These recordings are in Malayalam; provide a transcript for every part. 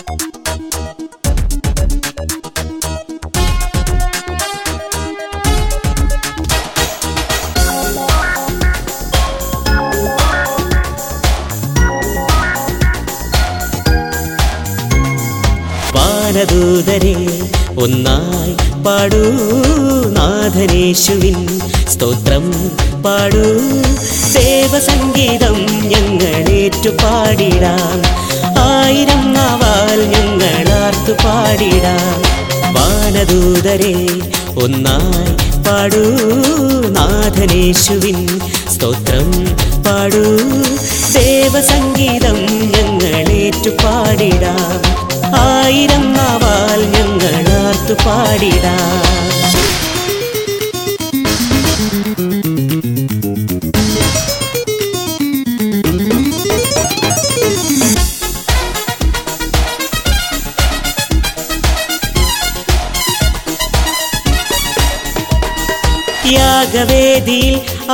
വാനദൂതരെ ഒന്നായി പാടൂ നാഥനേശുവിൻ സ്തോത്രം പാടൂ ദേവസംഗീതം ഞങ്ങളേറ്റു പാടിടാം ആയിരം നാവാൽ ഞങ്ങളാർത്തു പാടിടാം വാനദൂതരെ ഒന്നായി പാടൂ നാഥനേശുവിൻ സ്തോത്രം പാടൂ ദേവസംഗീതം ഞങ്ങളേറ്റു പാടിടാം ആയിരം നാവാൽ ഞങ്ങളാർത്തു പാടിടാം യാഗവേദിയിൽ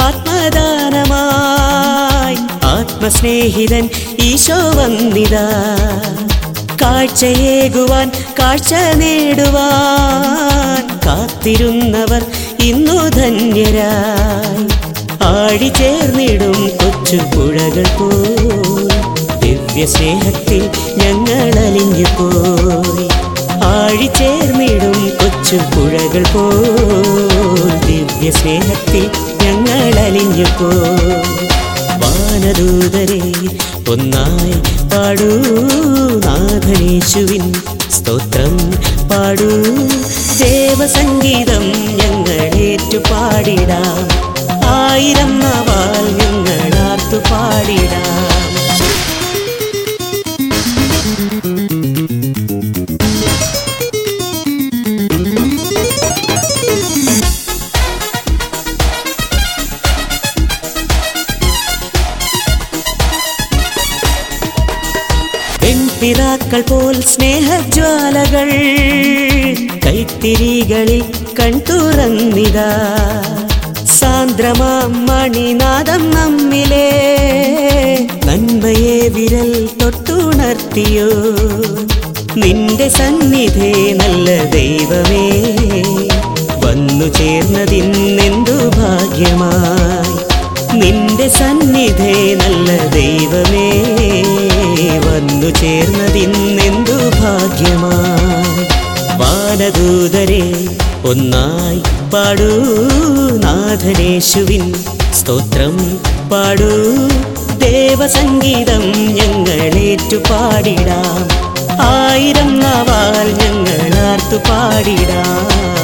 ആത്മദാനമായി ആത്മസ്നേഹിതൻ ഈശോ വന്നിതാ കാഴ്ചയേകുവാൻ കാഴ്ച നേടുവാൻ കാത്തിരുന്നവർ ഇന്നു ധന്യരായി ആടി ചേർന്നിടും കൊച്ചു പുഴകൾ പോൽ ദിവ്യ സ്നേഹത്തിൽ ഞങ്ങൾ അലിഞ്ഞു പോയി ആഴി ചേർന്നിടും കൊച്ചു പുഴകൾ പോൽ ദിവ്യ സ്നേഹത്തിൽ ഞങ്ങൾ അലിഞ്ഞു പോയി വാനദൂതരെ ഒന്നായി പാടൂ നാഥനേശുവിൻ സ്തോത്രം പാടൂ ദേവസംഗീതം ഞങ്ങളേറ്റു പാടിടാം ആയിരം നവാൽ ഞങ്ങളാർത്തു പാടിടാം പെൺപിതാക്കൾ പോൽ സ്നേഹജ്വാലകൾ കൈത്തിരികളിൽ കൺതുറന്നിതാ സാന്ദ്രമാം മണിനാദം നമ്മിലെ നന്മയെ വിരൽ തൊട്ടുണർത്തിയോ നിന്റെ സന്നിധേ നല്ല ദൈവമേ വന്നു ചേർന്നതിന്നെന്തു ഭാഗ്യമായി നിന്റെ സന്നിധേ നല്ല ദൈവമേ വന്നു ചേർന്നതിന്നെന്തു ഭാഗ്യമായി വാനദൂതരെ ഒന്നായി പാടൂ നാഥനേശുവിൻ സ്തോത്രം പാടൂ ദേവസംഗീതം ഞങ്ങളേറ്റു പാടിടാം ആയിരം നാവാൽ ഞങ്ങളാർത്തു പാടിടാം